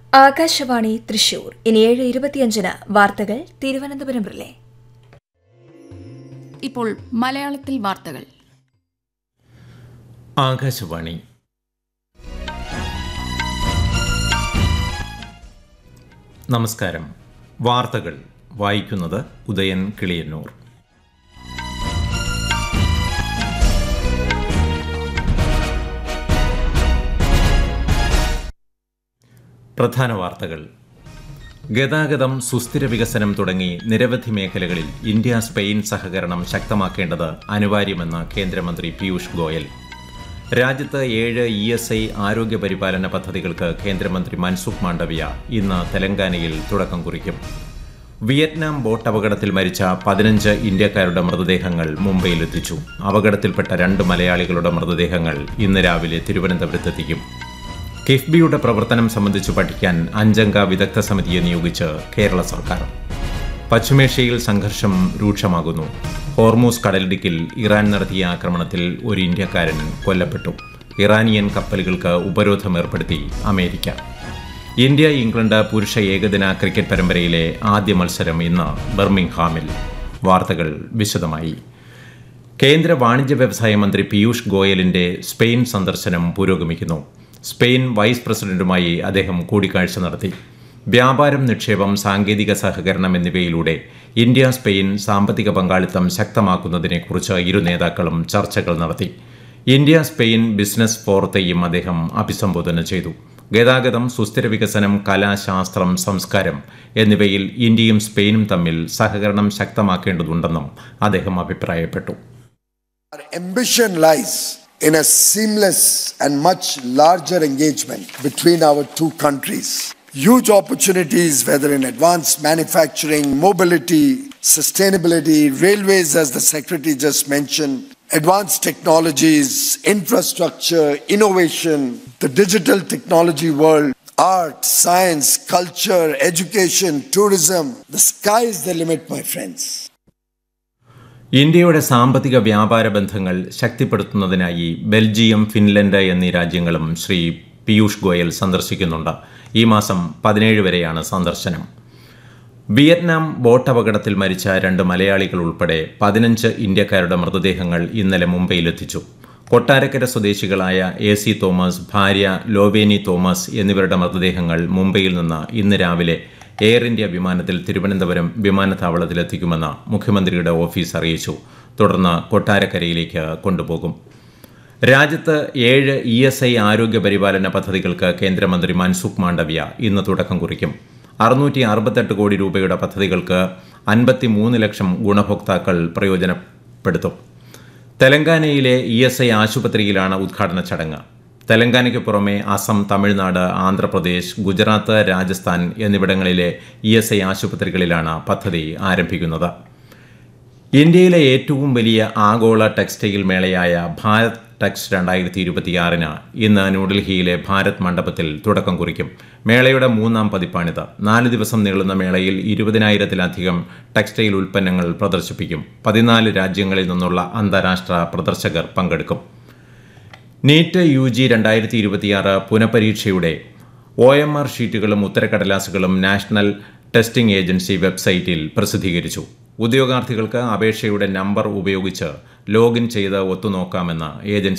ആകാശവാണി തൃശൂർ ഇനി ഏഴ് ഇരുപത്തിയഞ്ചിന് വാർത്തകൾ തിരുവനന്തപുരം റിലേ ഇപ്പോൾ മലയാളത്തിൽ വാർത്തകൾ ആകാശവാണി നമസ്കാരം വാർത്തകൾ വായിക്കുന്നത് ഉദയൻ കിളിയന്നൂർ പ്രധാന വാർത്തകൾ ഗതാഗതം സുസ്ഥിര വികസനം തുടങ്ങി നിരവധി മേഖലകളിൽ ഇന്ത്യ സ്പെയിൻ സഹകരണം ശക്തമാക്കേണ്ടത് അനിവാര്യമെന്ന് കേന്ദ്രമന്ത്രി പീയൂഷ് ഗോയൽ രാജ്യത്ത് ഏഴ് ഇ എസ് ഐ ആരോഗ്യ പരിപാലന പദ്ധതികൾക്ക് കേന്ദ്രമന്ത്രി മൻസുഖ് മാണ്ഡവ്യ ഇന്ന് തെലങ്കാനയിൽ തുടക്കം കുറിക്കും വിയറ്റ്നാം ബോട്ട് അപകടത്തിൽ മരിച്ച പതിനഞ്ച് ഇന്ത്യക്കാരുടെ മൃതദേഹങ്ങൾ മുംബൈയിലെത്തിച്ചു അപകടത്തിൽപ്പെട്ട രണ്ട് മലയാളികളുടെ മൃതദേഹങ്ങൾ ഇന്ന് രാവിലെ തിരുവനന്തപുരത്തെത്തിക്കും കിഫ്ബിയുടെ പ്രവർത്തനം സംബന്ധിച്ച് പഠിക്കാൻ അഞ്ചംഗ വിദഗ്ധ സമിതിയെ നിയോഗിച്ച് കേരള സർക്കാർ പശ്ചിമേഷ്യയിൽ സംഘർഷം രൂക്ഷമാകുന്നു ഹോർമൂസ് കടലിടുക്കിൽ ഇറാൻ നടത്തിയ ആക്രമണത്തിൽ ഒരു ഇന്ത്യക്കാരൻ കൊല്ലപ്പെട്ടു ഇറാനിയൻ കപ്പലുകൾക്ക് ഉപരോധം ഏർപ്പെടുത്തി അമേരിക്ക ഇന്ത്യ ഇംഗ്ലണ്ട് പുരുഷ ഏകദിന ക്രിക്കറ്റ് പരമ്പരയിലെ ആദ്യ മത്സരം ഇന്ന് ബർമിംഗ്ഹാമിൽ വാർത്തകൾ വിശദമായി കേന്ദ്ര വാണിജ്യ വ്യവസായ മന്ത്രി പീയൂഷ് ഗോയലിന്റെ സ്പെയിൻ സന്ദർശനം പുരോഗമിക്കുന്നു സ്പെയിൻ വൈസ് പ്രസിഡന്റുമായി അദ്ദേഹം കൂടിക്കാഴ്ച നടത്തി വ്യാപാരം നിക്ഷേപം സാങ്കേതിക സഹകരണം എന്നിവയിലൂടെ ഇന്ത്യ സ്പെയിൻ സാമ്പത്തിക പങ്കാളിത്തം ശക്തമാക്കുന്നതിനെക്കുറിച്ച് ഇരു നേതാക്കളും ചർച്ചകൾ നടത്തി ഇന്ത്യ സ്പെയിൻ ബിസിനസ് ഫോറത്തെയും അദ്ദേഹം അഭിസംബോധന ചെയ്തു ഗതാഗതം സുസ്ഥിര വികസനം കല ശാസ്ത്രം സംസ്കാരം എന്നിവയിൽ ഇന്ത്യയും സ്പെയിനും തമ്മിൽ സഹകരണം ശക്തമാക്കേണ്ടതുണ്ടെന്നും അദ്ദേഹം അഭിപ്രായപ്പെട്ടു Our ambition lies in a seamless and much larger engagement between our two countries. Huge opportunities, whether in advanced manufacturing, mobility, sustainability, railways, as the Secretary just mentioned, advanced technologies, infrastructure, innovation, the digital technology world, art, science, culture, education, tourism. The sky is the limit, my friends. ഇന്ത്യയുടെ സാമ്പത്തിക വ്യാപാര ബന്ധങ്ങൾ ശക്തിപ്പെടുത്തുന്നതിനായി Belgium Finland എന്നീ രാജ്യങ്ങളും ശ്രീ പീയൂഷ് ഗോയൽ സന്ദർശിക്കുന്നുണ്ട് ഈ മാസം പതിനേഴ് വരെയാണ് സന്ദർശനം വിയറ്റ്നാം ബോട്ട് അപകടത്തിൽ മരിച്ച രണ്ട് മലയാളികൾ ഉൾപ്പെടെ പതിനഞ്ച് ഇന്ത്യക്കാരുടെ മൃതദേഹങ്ങൾ ഇന്നലെ മുംബൈയിലെത്തിച്ചു കൊട്ടാരക്കര സ്വദേശികളായ എ സി തോമസ് ഭാര്യ ലോവേനി തോമസ് എന്നിവരുടെ മൃതദേഹങ്ങൾ മുംബൈയിൽ നിന്ന് ഇന്ന് രാവിലെ എയർ ഇന്ത്യ വിമാനത്തിൽ തിരുവനന്തപുരം വിമാനത്താവളത്തിലെത്തിക്കുമെന്ന് മുഖ്യമന്ത്രിയുടെ ഓഫീസ് അറിയിച്ചു തുടർന്ന് കൊട്ടാരക്കരയിലേക്ക് കൊണ്ടുപോകും രാജ്യത്ത് ഏഴ് ഇ എസ് ഐ ആരോഗ്യ പരിപാലന പദ്ധതികൾക്ക് കേന്ദ്രമന്ത്രി മൻസുഖ് മാണ്ഡവ്യ ഇന്ന് തുടക്കം കുറിക്കും അറുന്നൂറ്റി അറുപത്തെട്ട് കോടി രൂപയുടെ പദ്ധതികൾക്ക് അൻപത്തി മൂന്ന് ലക്ഷം ഗുണഭോക്താക്കൾ പ്രയോജനപ്പെടുത്തും തെലങ്കാനയിലെ ഇ എസ് ഐ ആശുപത്രിയിലാണ് ഉദ്ഘാടന ചടങ്ങ് തെലങ്കാനയ്ക്ക് പുറമെ അസം തമിഴ്നാട് ആന്ധ്രാപ്രദേശ് ഗുജറാത്ത് രാജസ്ഥാൻ എന്നിവിടങ്ങളിലെ ഇ എസ് ഐ ആശുപത്രികളിലാണ് പദ്ധതി ആരംഭിക്കുന്നത് ഇന്ത്യയിലെ ഏറ്റവും വലിയ ആഗോള ടെക്സ്റ്റൈൽ മേളയായ ഭാരത് ടെക്സ് രണ്ടായിരത്തി ഇരുപത്തിയാറിന് ഇന്ന് ന്യൂഡൽഹിയിലെ ഭാരത് മണ്ഡപത്തിൽ തുടക്കം കുറിക്കും മേളയുടെ മൂന്നാം പതിപ്പാണിത് നാല് ദിവസം നീളുന്ന മേളയിൽ ഇരുപതിനായിരത്തിലധികം ടെക്സ്റ്റൈൽ ഉൽപ്പന്നങ്ങൾ പ്രദർശിപ്പിക്കും പതിനാല് രാജ്യങ്ങളിൽ നിന്നുള്ള അന്താരാഷ്ട്ര പ്രദർശകർ പങ്കെടുക്കും നീറ്റ് യു ജി രണ്ടായിരത്തി ഇരുപത്തിയാറ് പുനഃപരീക്ഷയുടെ ഒ എം ആർ ഷീറ്റുകളും ഉത്തരക്കടലാസുകളും നാഷണൽ ടെസ്റ്റിംഗ് ഏജൻസി വെബ്സൈറ്റിൽ പ്രസിദ്ധീകരിച്ചു ഉദ്യോഗാർത്ഥികൾക്ക് അപേക്ഷയുടെ നമ്പർ ഉപയോഗിച്ച് ലോഗിൻ ചെയ്ത് ഒത്തുനോക്കാമെന്ന് ഏജൻസി